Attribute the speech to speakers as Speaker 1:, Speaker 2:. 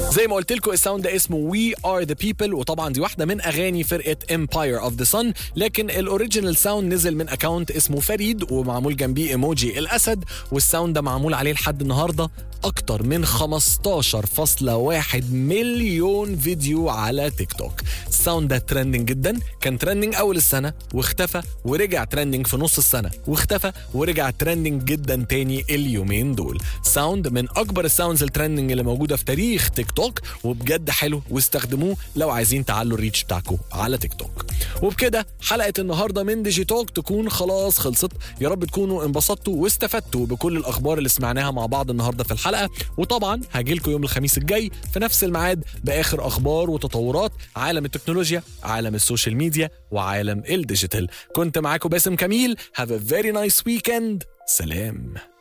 Speaker 1: زي ما قلت لكم الساوند ده اسمه وي ار ذا بيبل وطبعا دي واحده من اغاني فرقه امباير اوف ذا سن لكن الاوريجينال ساوند نزل من اكونت اسمه فريد ومعمول جنبيه ايموجي الاسد والساوند ده معمول عليه لحد النهارده اكتر من 15.1 مليون فيديو على تيك توك الساوند ده ترندنج جدا كان ترندنج اول السنه واختفى ورجع ترندنج في نص السنه واختفى ورجع ترندنج جدا تاني اليومين دول ساوند من اكبر الساوندز الترندنج اللي موجوده في تاريخ تيك توك وبجد حلو واستخدموه لو عايزين تعلوا الريتش بتاعكم على تيك توك وبكده حلقه النهارده من ديجي توك تكون خلاص خلصت يا رب تكونوا انبسطتوا واستفدتوا بكل الاخبار اللي سمعناها مع بعض النهارده في الحلقه وطبعا هاجي لكم يوم الخميس الجاي في نفس الميعاد باخر اخبار وتطورات عالم التكنولوجيا عالم السوشيال ميديا وعالم الديجيتال كنت معاكم باسم كميل have a very nice weekend سلام